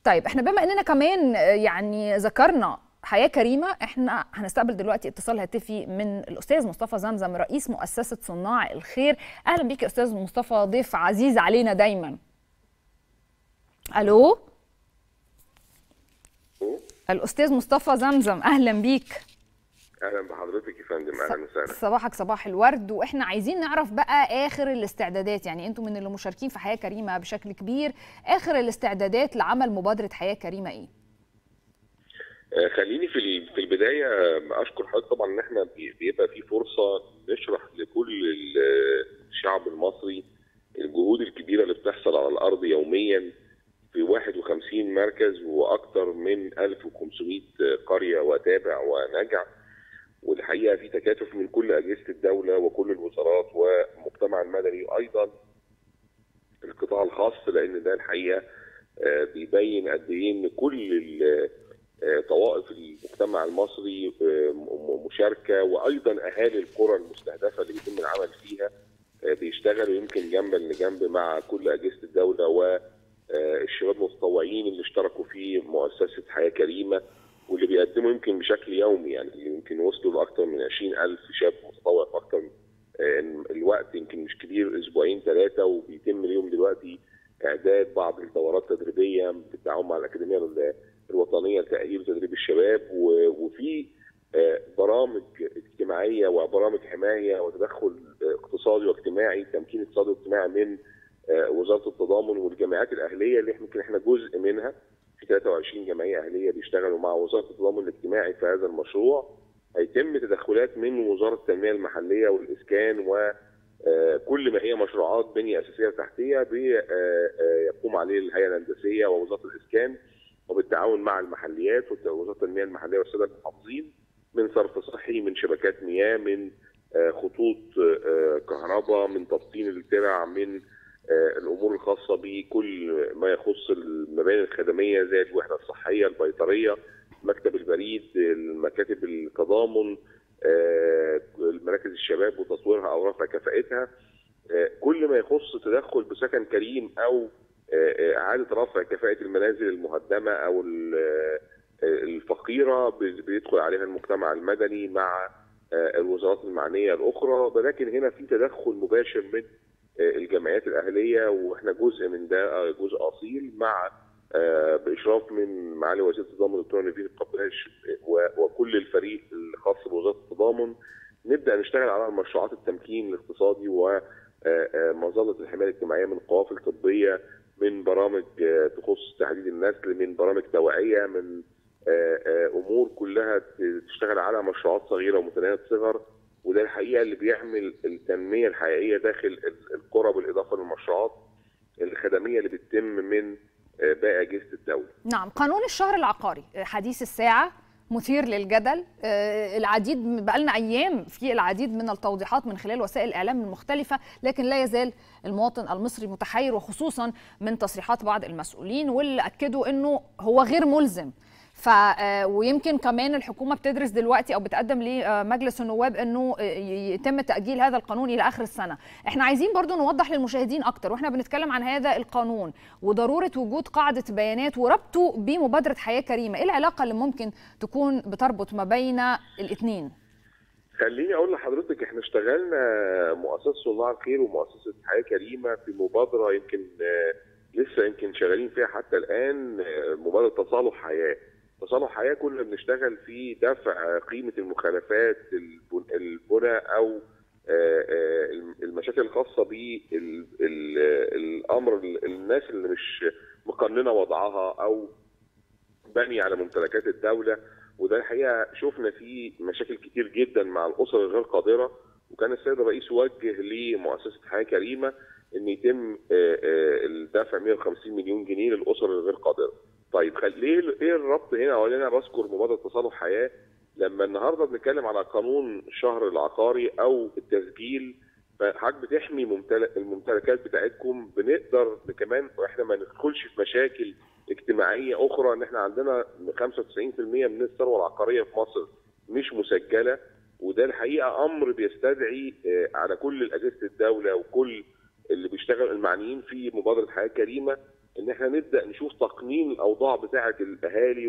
طيب احنا بما اننا كمان يعني ذكرنا حياه كريمه احنا هنستقبل دلوقتي اتصال هاتفي من الاستاذ مصطفى زمزم رئيس مؤسسه صناع الخير اهلا بيك يا استاذ مصطفى ضيف عزيز علينا دايما الو الاستاذ مصطفى زمزم اهلا بيك اهلا بحضرتك يا فندم اهلا وسهلا صباحك صباح الورد واحنا عايزين نعرف بقى اخر الاستعدادات يعني انتم من اللي مشاركين في حياه كريمه بشكل كبير اخر الاستعدادات لعمل مبادره حياه كريمه ايه آه خليني في في البدايه اشكر حضرتك طبعا ان احنا بيبقى في فرصه نشرح لكل الشعب المصري الجهود الكبيره اللي بتحصل على الارض يوميا في 51 مركز واكثر من 1500 قريه وتابع ونجع والحقيقه في تكاتف من كل اجهزه الدوله وكل الوزارات والمجتمع المدني وايضا القطاع الخاص لان ده الحقيقه بيبين قد ايه ان كل طوائف المجتمع المصري مشاركه وايضا اهالي القرى المستهدفه اللي بيتم العمل فيها بيشتغلوا يمكن جنبا لجنب مع كل اجهزه الدوله والشباب المتطوعين اللي اشتركوا في مؤسسه حياه كريمه واللي بيقدموا يمكن بشكل يومي يعني يمكن وصلوا لاكثر من 20000 شاب متطوع في اكثر الوقت يمكن مش كبير اسبوعين ثلاثه وبيتم اليوم دلوقتي اعداد بعض الدورات التدريبيه بالتعاون مع الاكاديميه الوطنيه لتاهيل وتدريب الشباب وفي برامج اجتماعيه وبرامج حمايه وتدخل اقتصادي واجتماعي تمكين اقتصادي واجتماعي من وزاره التضامن والجمعيات الاهليه اللي يمكن احنا جزء منها في 23 جمعيه اهليه بيشتغلوا مع وزاره التضامن الاجتماعي في هذا المشروع هيتم تدخلات من وزاره التنميه المحليه والاسكان وكل ما هي مشروعات بنيه اساسيه تحتيه بيقوم عليه الهيئه الهندسيه ووزاره الاسكان وبالتعاون مع المحليات ووزاره التنميه المحليه والساده المحافظين من صرف صحي من شبكات مياه من خطوط كهرباء من تبطين الترع من الامور الخاصه بكل ما يخص المباني الخدميه زي الوحده الصحيه البيطريه مكتب البريد المكاتب التضامن مراكز الشباب وتطويرها او رفع كفاءتها كل ما يخص تدخل بسكن كريم او اعاده رفع كفاءه المنازل المهدمه او الفقيره بيدخل عليها المجتمع المدني مع الوزارات المعنيه الاخرى لكن هنا في تدخل مباشر من الجمعيات الاهليه واحنا جزء من ده جزء اصيل مع باشراف من معالي وزير التضامن الدكتور نبيل القباش وكل الفريق الخاص بوزاره التضامن نبدا نشتغل على مشروعات التمكين الاقتصادي ومظله الحمايه الاجتماعيه من قوافل طبيه من برامج تخص تحديد النسل من برامج توعيه من امور كلها تشتغل على مشروعات صغيره ومتناهيه الصغر وده الحقيقه اللي بيعمل التنميه الحقيقيه داخل القرى بالاضافه للمشروعات الخدميه اللي بتتم من باقي اجهزه الدوله. نعم، قانون الشهر العقاري حديث الساعه مثير للجدل العديد بقالنا ايام في العديد من التوضيحات من خلال وسائل الاعلام المختلفه لكن لا يزال المواطن المصري متحير وخصوصا من تصريحات بعض المسؤولين واللي اكدوا انه هو غير ملزم ف ويمكن كمان الحكومه بتدرس دلوقتي او بتقدم لمجلس النواب انه يتم تاجيل هذا القانون الى اخر السنه احنا عايزين برضو نوضح للمشاهدين اكتر واحنا بنتكلم عن هذا القانون وضروره وجود قاعده بيانات وربطه بمبادره حياه كريمه ايه العلاقه اللي ممكن تكون بتربط ما بين الاثنين خليني اقول لحضرتك احنا اشتغلنا مؤسسه صناع الخير ومؤسسه حياه كريمه في مبادره يمكن لسه يمكن شغالين فيها حتى الان مبادره تصالح حياه تصالح حياه كنا بنشتغل في دفع قيمه المخالفات البنى او المشاكل الخاصه بالامر الناس اللي مش مقننه وضعها او بني على ممتلكات الدوله وده الحقيقه شفنا فيه مشاكل كتير جدا مع الاسر الغير قادره وكان السيد الرئيس وجه لمؤسسه حياه كريمه ان يتم الدفع 150 مليون جنيه للاسر الغير قادره. طيب ليه ايه الربط هنا اولا انا بذكر مبادره تصالح حياه لما النهارده بنتكلم على قانون الشهر العقاري او التسجيل فحضرتك بتحمي ممتلك الممتلكات بتاعتكم بنقدر كمان واحنا ما ندخلش في مشاكل اجتماعيه اخرى ان احنا عندنا 95% من الثروه العقاريه في مصر مش مسجله وده الحقيقه امر بيستدعي على كل اجهزه الدوله وكل اللي بيشتغل المعنيين في مبادره حياه كريمه ان احنا نبدا نشوف تقنين والاوضاع بتاعه الاهالي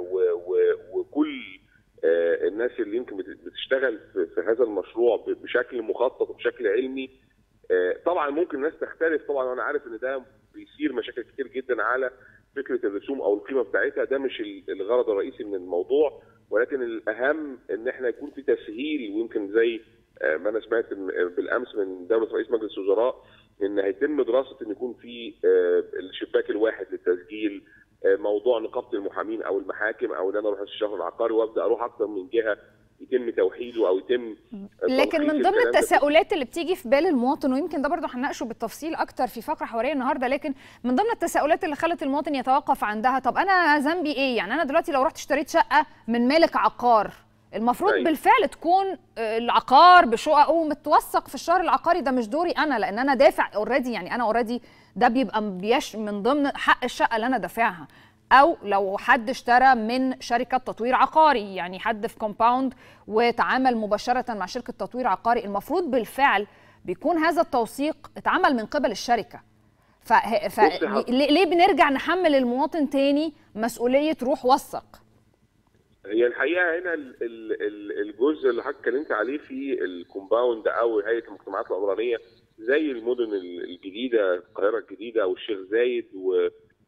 وكل الناس اللي يمكن بتشتغل في هذا المشروع بشكل مخطط وبشكل علمي طبعا ممكن الناس تختلف طبعا وانا عارف ان ده بيثير مشاكل كتير جدا على فكره الرسوم او القيمه بتاعتها ده مش الغرض الرئيسي من الموضوع ولكن الاهم ان احنا يكون في تسهيل ويمكن زي ما انا سمعت بالامس من دوله رئيس مجلس الوزراء ان هيتم دراسه ان يكون في الشباك الواحد للتسجيل موضوع نقابه المحامين او المحاكم او ان انا اروح الشهر العقاري وابدا اروح اكثر من جهه يتم توحيده او يتم لكن من ضمن التساؤلات اللي بتيجي في بال المواطن ويمكن ده برضه هنناقشه بالتفصيل اكتر في فقره حواريه النهارده لكن من ضمن التساؤلات اللي خلت المواطن يتوقف عندها طب انا ذنبي ايه يعني انا دلوقتي لو رحت اشتريت شقه من مالك عقار المفروض أي. بالفعل تكون العقار بشققه متوثق في الشهر العقاري ده مش دوري انا لان انا دافع اوريدي يعني انا اوريدي ده بيبقى بيش من ضمن حق الشقه اللي انا دافعها او لو حد اشترى من شركه تطوير عقاري يعني حد في كومباوند وتعامل مباشره مع شركه تطوير عقاري المفروض بالفعل بيكون هذا التوثيق اتعمل من قبل الشركه ف... ف... ليه بنرجع نحمل المواطن تاني مسؤوليه روح وثق هي الحقيقه هنا الجزء اللي حضرتك اتكلمت عليه في الكومباوند او هيئه المجتمعات العمرانيه زي المدن الجديده القاهره الجديده او الشيخ زايد و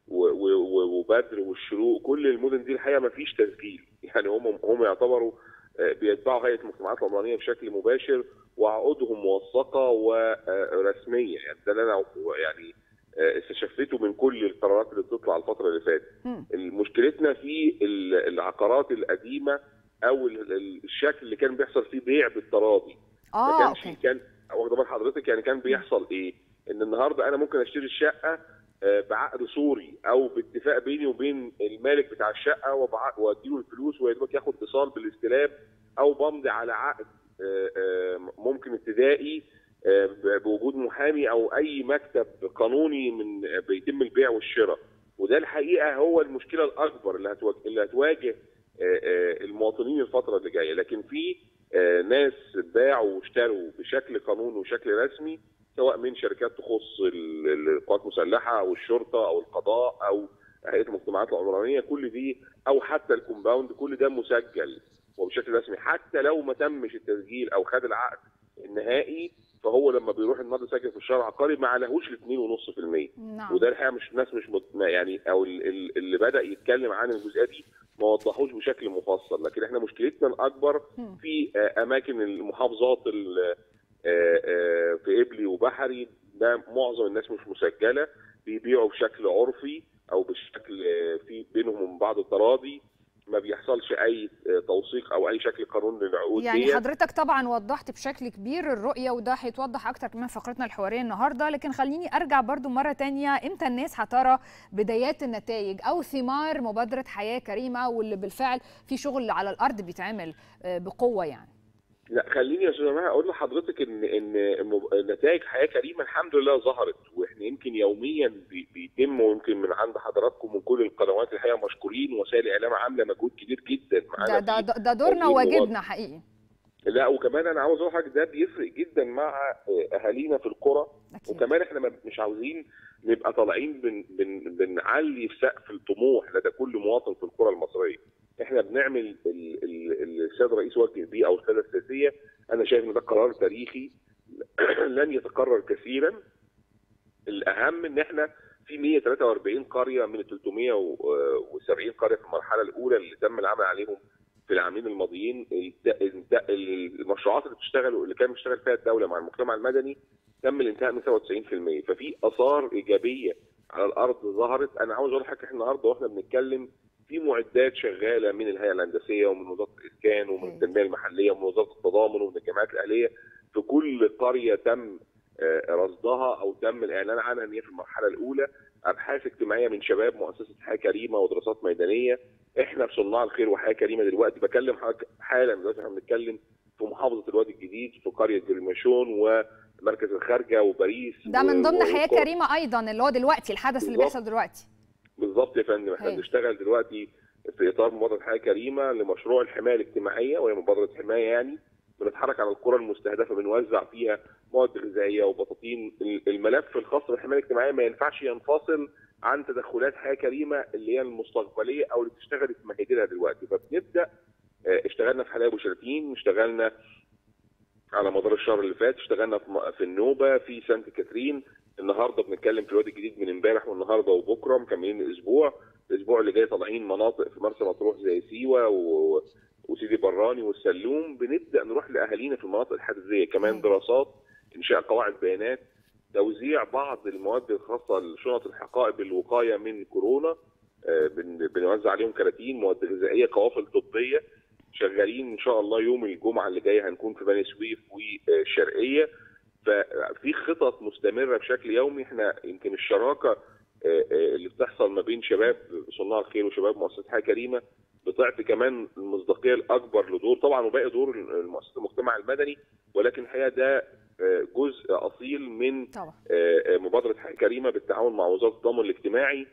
وبدر والشروق كل المدن دي الحقيقه ما فيش تسجيل يعني هم هم يعتبروا بيتبعوا هيئه المجتمعات العمرانيه بشكل مباشر وعقودهم موثقه ورسميه يعني ده اللي انا يعني استشفيته من كل القرارات اللي بتطلع الفتره اللي فاتت مشكلتنا في العقارات القديمه او الشكل اللي كان بيحصل فيه بيع بالتراضي اه ما كانش كان واخده بال حضرتك يعني كان بيحصل ايه ان النهارده انا ممكن اشتري الشقه بعقد صوري او باتفاق بيني وبين المالك بتاع الشقه واديله الفلوس ويا دوبك ياخد اتصال بالاستلام او بمضي على عقد ممكن ابتدائي بوجود محامي او اي مكتب قانوني من بيتم البيع والشراء وده الحقيقه هو المشكله الاكبر اللي هتواجه اللي هتواجه المواطنين الفتره اللي جايه لكن في ناس باعوا واشتروا بشكل قانوني وشكل رسمي سواء من شركات تخص القوات المسلحه او الشرطه او القضاء او هيئه المجتمعات العمرانيه كل دي او حتى الكومباوند كل ده مسجل وبشكل رسمي حتى لو ما تمش التسجيل او خد العقد النهائي فهو لما بيروح النهارده ساكن في الشارع العقاري ما عليهوش ال 2.5% نعم. وده الحقيقه مش الناس مش مت... يعني او اللي بدا يتكلم عن الجزئيه دي ما وضحوش بشكل مفصل لكن احنا مشكلتنا الاكبر في اماكن المحافظات في قبلي وبحري ده معظم الناس مش مسجله بيبيعوا بشكل عرفي او بشكل في بينهم وبين بعض التراضي ما بيحصلش اي توثيق او اي شكل قانوني للعقود يعني دي. حضرتك طبعا وضحت بشكل كبير الرؤيه وده هيتوضح اكتر كمان في فقرتنا الحواريه النهارده لكن خليني ارجع برضو مره تانية امتى الناس هترى بدايات النتائج او ثمار مبادره حياه كريمه واللي بالفعل في شغل على الارض بيتعمل بقوه يعني لا خليني يا استاذ جماعه اقول لحضرتك ان ان نتائج حياه كريمه الحمد لله ظهرت واحنا يمكن يوميا بيتم ويمكن من عند حضراتكم من كل القنوات الحقيقه مشكورين وسائل الاعلام عامله مجهود كبير جدا معانا ده, ده, ده دورنا وواجبنا حقيقي لا وكمان انا عاوز اقول حاجه ده بيفرق جدا مع اهالينا في القرى وكمان احنا مش عاوزين نبقى طالعين بن بن بنعلي في سقف الطموح لدى كل مواطن في القرى المصريه احنا بنعمل السيد الرئيس وجه بيه او السياده السياسيه انا شايف ان ده قرار تاريخي لن يتكرر كثيرا الاهم ان احنا في 143 قريه من 370 قريه في المرحله الاولى اللي تم العمل عليهم في العامين الماضيين المشروعات اللي بتشتغل اللي كان بيشتغل فيها الدوله مع المجتمع المدني تم الانتهاء من 97% ففي اثار ايجابيه على الارض ظهرت انا عاوز اقول لحضرتك احنا النهارده واحنا بنتكلم في معدات شغاله من الهيئه الهندسيه ومن وزاره الاسكان ومن التنميه المحليه ومن وزاره التضامن ومن الجامعات الاهليه في كل قريه تم رصدها او تم الاعلان عنها ان هي في المرحله الاولى ابحاث اجتماعيه من شباب مؤسسه حياه كريمه ودراسات ميدانيه احنا في صناع الخير وحياه كريمه دلوقتي بكلم حضرتك حالا دلوقتي احنا بنتكلم في محافظه الوادي الجديد في قريه جرماشون ومركز الخارجه وباريس ده من ضمن حياه كريمه ايضا اللي هو دلوقتي الحدث اللي بيحصل دلوقتي بالظبط يا فندم احنا بنشتغل دلوقتي في اطار مبادره حياه كريمه لمشروع الحمايه الاجتماعيه وهي مبادره حمايه يعني بنتحرك على القرى المستهدفه بنوزع فيها مواد غذائيه وبطاطين الملف الخاص بالحمايه الاجتماعيه ما ينفعش ينفصل عن تدخلات حياه كريمه اللي هي المستقبليه او اللي بتشتغل تمهد لها دلوقتي فبنبدا اشتغلنا في حلايب وشلاتين اشتغلنا على مدار الشهر اللي فات اشتغلنا في النوبه في سانت كاترين النهارده بنتكلم في الوادي الجديد من امبارح والنهارده وبكره مكملين الاسبوع الاسبوع اللي جاي طالعين مناطق في مرسى مطروح زي سيوه و... وسيدي براني والسلوم بنبدا نروح لاهالينا في المناطق الحديثيه كمان دراسات انشاء قواعد بيانات توزيع بعض المواد الخاصه لشنط الحقائب الوقايه من كورونا بنوزع عليهم كراتين مواد غذائيه قوافل طبيه شغالين ان شاء الله يوم الجمعه اللي جايه هنكون في بني سويف والشرقيه ففي خطط مستمره بشكل يومي احنا يمكن الشراكه اللي بتحصل ما بين شباب صناع الخير وشباب مؤسسه حياه كريمه بتعطي كمان المصداقيه الاكبر لدور طبعا وباقي دور مؤسسه المجتمع المدني ولكن الحقيقه ده جزء اصيل من طبعا. مبادره حياه كريمه بالتعاون مع وزاره التضامن الاجتماعي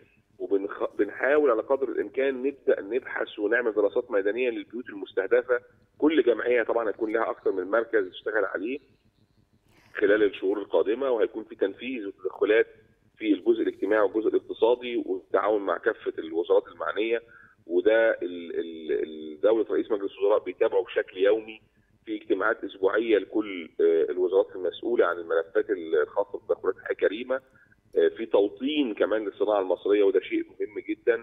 وبنحاول على قدر الامكان نبدا نبحث ونعمل دراسات ميدانيه للبيوت المستهدفه كل جمعيه طبعا هيكون لها اكثر من مركز تشتغل عليه خلال الشهور القادمه وهيكون في تنفيذ وتدخلات في الجزء الاجتماعي والجزء الاقتصادي والتعاون مع كافه الوزارات المعنيه وده دوله رئيس مجلس الوزراء بيتابعه بشكل يومي في اجتماعات اسبوعيه لكل الوزارات المسؤوله عن الملفات الخاصه بتدخلات حياه كريمه في توطين كمان للصناعه المصريه وده شيء مهم جدا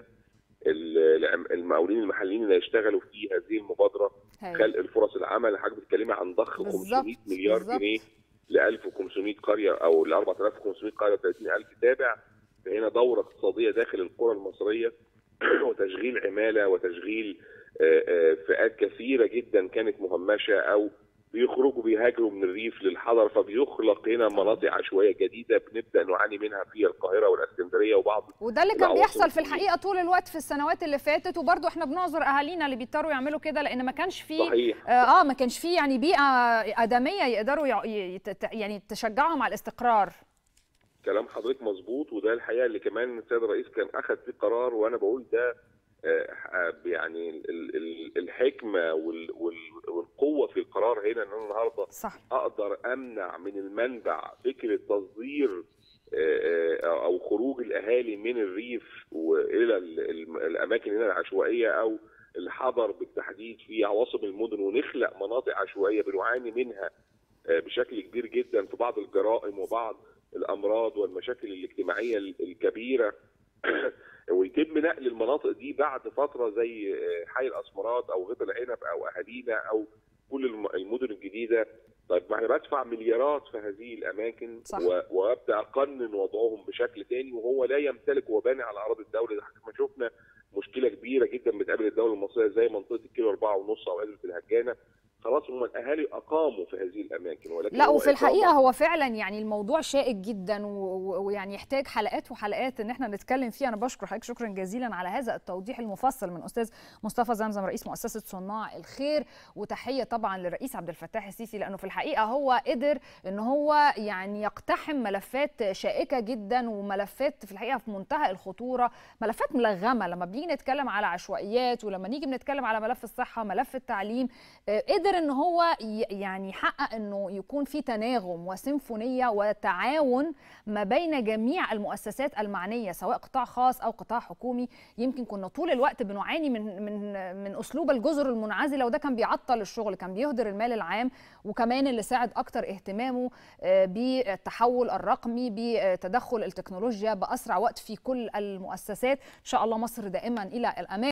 المقاولين المحليين اللي هيشتغلوا في هذه المبادره خلق الفرص العمل حضرتك بتتكلمي عن ضخ 500 مليار بالزبط. جنيه ل 1500 قريه او ل 4500 قريه و 30000 تابع فهنا دوره اقتصاديه داخل القرى المصريه وتشغيل عماله وتشغيل فئات كثيره جدا كانت مهمشه او بيخرجوا بيهاجروا من الريف للحضر فبيخلق هنا مناطق عشوائيه جديده بنبدا نعاني منها في القاهره والاسكندريه وبعض وده اللي كان بيحصل في الحقيقه طول الوقت في السنوات اللي فاتت وبرضه احنا بنعذر اهالينا اللي بيضطروا يعملوا كده لان ما كانش فيه صحيح. اه ما كانش فيه يعني بيئه ادميه يقدروا يعني تشجعهم على الاستقرار كلام حضرتك مظبوط وده الحقيقه اللي كمان السيد الرئيس كان اخذ فيه قرار وانا بقول ده يعني الحكمه والقوه في القرار هنا ان انا النهارده صح. اقدر امنع من المنبع فكره تصدير او خروج الاهالي من الريف والى الاماكن هنا العشوائيه او الحضر بالتحديد في عواصم المدن ونخلق مناطق عشوائيه بنعاني منها بشكل كبير جدا في بعض الجرائم وبعض الامراض والمشاكل الاجتماعيه الكبيره ويتم نقل المناطق دي بعد فتره زي حي الاسمرات او غيط العنب او اهالينا او كل المدن الجديده طيب ما انا بدفع مليارات في هذه الاماكن صح. وابدا اقنن وضعهم بشكل تاني وهو لا يمتلك وباني على اراضي الدوله ما شفنا مشكله كبيره جدا بتقابل الدوله المصريه زي منطقه الكيلو 4 ونص او قدره الهجانه خلاص هم الاهالي اقاموا في هذه الاماكن ولكن لا وفي الحقيقه هو فعلا يعني الموضوع شائك جدا ويعني يحتاج حلقات وحلقات ان احنا نتكلم فيه انا بشكر حضرتك شكرا جزيلا على هذا التوضيح المفصل من استاذ مصطفى زمزم رئيس مؤسسه صناع الخير وتحيه طبعا للرئيس عبد الفتاح السيسي لانه في الحقيقه هو قدر ان هو يعني يقتحم ملفات شائكه جدا وملفات في الحقيقه في منتهى الخطوره ملفات ملغمه لما بنيجي نتكلم على عشوائيات ولما نيجي بنتكلم على ملف الصحه ملف التعليم قدر ان هو يعني يحقق انه يكون في تناغم وسيمفونيه وتعاون ما بين جميع المؤسسات المعنيه سواء قطاع خاص او قطاع حكومي يمكن كنا طول الوقت بنعاني من من من اسلوب الجزر المنعزله وده كان بيعطل الشغل كان بيهدر المال العام وكمان اللي ساعد اكتر اهتمامه بالتحول الرقمي بتدخل التكنولوجيا باسرع وقت في كل المؤسسات ان شاء الله مصر دائما الى الامام